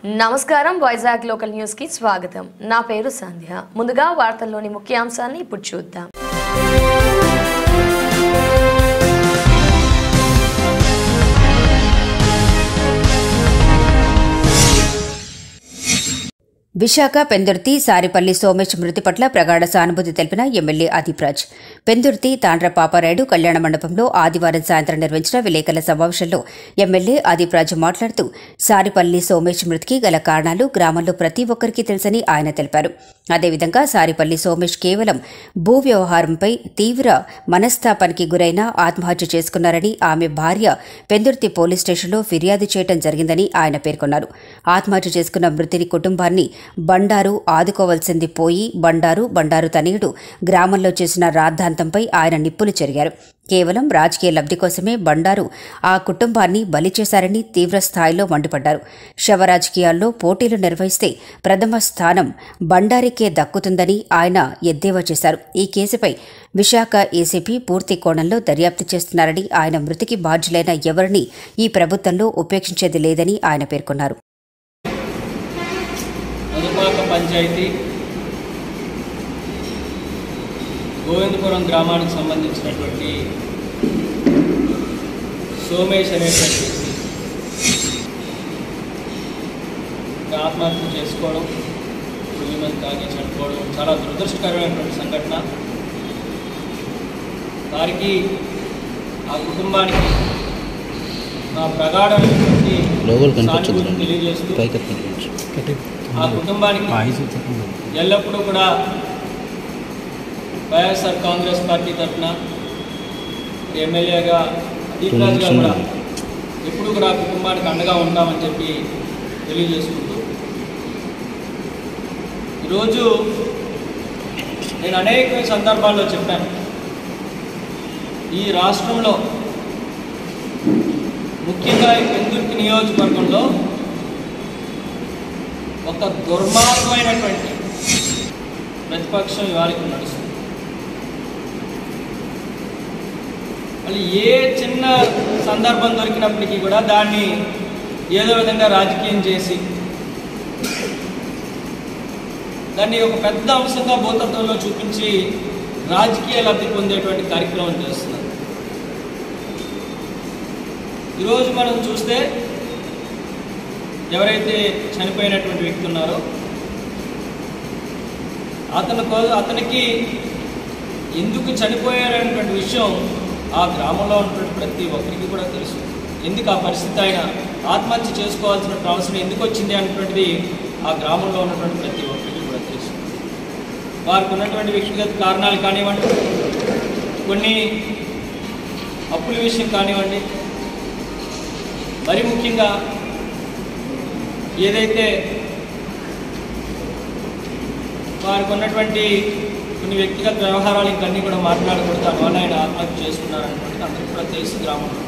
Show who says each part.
Speaker 1: నమస్కారం Vizag local news కి స్వాగతం నా పేరు సంధ్య ముందుగా వార్తల్లోని ముఖ్యాంశాన్ని ఇప్పుడు చూద్దాం
Speaker 2: విశాఖ పెందుర్తి సారిపల్లి సోమేష్ మృతి పట్ల ప్రగాఢ సానుభూతి తెలిపిన ఎమ్మెల్యే ఆదిప్రాజ్ పెందుర్తి తాండ్ర పాపారాయుడు కళ్యాణ మండపంలో ఆదివారం సాయంత్రం నిర్వహించిన విలేకరుల సమావేశంలో ఎమ్మెల్యే ఆదిప్రాజ్ మాట్లాడుతూ సారిపల్లి సోమేష్ మృతికి గల కారణాలు గ్రామంలో ప్రతి ఒక్కరికి తెలుసని ఆయన తెలిపారు అదేవిధంగా సారిపల్లి సోమేష్ కేవలం భూ వ్యవహారంపై తీవ్ర మనస్తాపానికి గురైన ఆత్మహత్య చేసుకున్నారని ఆమె భార్య పెందుర్తి పోలీస్ స్టేషన్లో ఫిర్యాదు చేయడం జరిగిందని ఆయన పేర్కొన్నారు ఆత్మహత్య చేసుకున్న మృతిని కుటుంబాన్ని బండారు ఆదుకోవాల్సింది పోయి బండారు బండారు తనయుడు గ్రామంలో చేసిన రాద్ధాంతంపై ఆయన నిప్పులు చెరిగారు కేవలం రాజకీయ లబ్ధి కోసమే బండారు ఆ కుటుంబాన్ని బలి చేశారని తీవ్ర స్థాయిలో మండిపడ్డారు శవ రాజకీయాల్లో పోటీలు నిర్వహిస్తే ప్రథమ స్థానం బండారికే దక్కుతుందని ఆయన ఎద్దేవా చేశారు ఈ కేసుపై విశాఖ ఏసీపీ పూర్తి కోణంలో దర్యాప్తు చేస్తున్నారని ఆయన మృతికి బాధ్యులైన ఎవరిని ఈ ప్రభుత్వంలో ఉపేక్షించేది లేదని ఆయన పేర్కొన్నారు
Speaker 3: మధుపాక పంచాయతీ గోవిందపురం గ్రామానికి సంబంధించినటువంటి సోమేష్ అనేటువంటి వ్యక్తి ఇంకా ఆత్మహత్య చేసుకోవడం పురుగు మీద తాగి చనిపోవడం చాలా దురదృష్టకరమైనటువంటి సంఘటన వారికి ఆ కుటుంబానికి నా ప్రగాఢమైనటువంటి
Speaker 4: లోగోలు కనిపించదు
Speaker 3: సానుభూతిని తెలియజేస్తూ
Speaker 4: పైకి కనిపించు
Speaker 3: ఆ కుటుంబానికి ఎల్లప్పుడూ కూడా వైఎస్ఆర్ కాంగ్రెస్ పార్టీ తరఫున ఎమ్మెల్యేగా అదీప్ రాజు గారు కూడా ఎప్పుడు కూడా ఆ కుటుంబానికి అండగా ఉంటామని చెప్పి తెలియజేసుకుంటూ ఈరోజు నేను అనేక సందర్భాల్లో చెప్పాను ఈ రాష్ట్రంలో ముఖ్యంగా ఈ పెందుర్తి నియోజకవర్గంలో ఒక దుర్మార్గమైనటువంటి ప్రతిపక్షం ఇవాళ ఇక్కడ నడుస్తుంది మళ్ళీ ఏ చిన్న సందర్భం దొరికినప్పటికీ కూడా దాన్ని ఏదో విధంగా రాజకీయం చేసి దాన్ని ఒక పెద్ద అంశంగా భూతత్వంలో చూపించి రాజకీయ లబ్ధి పొందేటువంటి కార్యక్రమం చేస్తున్నారు ఈరోజు మనం చూస్తే ఎవరైతే చనిపోయినటువంటి వ్యక్తి ఉన్నారో అతను కో- అతనికి ఎందుకు చనిపోయారనేటువంటి విషయం ఆ గ్రామంలో ఉన్నటువంటి ప్రతి ఒక్కరికి కూడా తెలుసు ఎందుకు ఆ పరిస్థితి ఆయన ఆత్మహత్య చేసుకోవాల్సిన అవసరం ఎందుకు వచ్చింది అనేటువంటిది ఆ గ్రామంలో ఉన్నటువంటి ప్రతి ఒక్కరికి కూడా తెలుసు వారికి ఉన్నటువంటి వ్యక్తిగత కారణాలు కానివ్వండి కొన్ని అప్పుల విషయం కానివ్వండి మరి ముఖ్యంగా ఏదైతే వారికి ఉన్నటువంటి కొన్ని వ్యక్తిగత వ్యవహారాలు ఇంకన్నీ కూడా మాట్లాడకూడదు దానివల్ల ఆయన ఆత్మహత్య చేసుకున్నారనేటువంటిది అందరికీ కూడా తెలుసు గ్రామంలో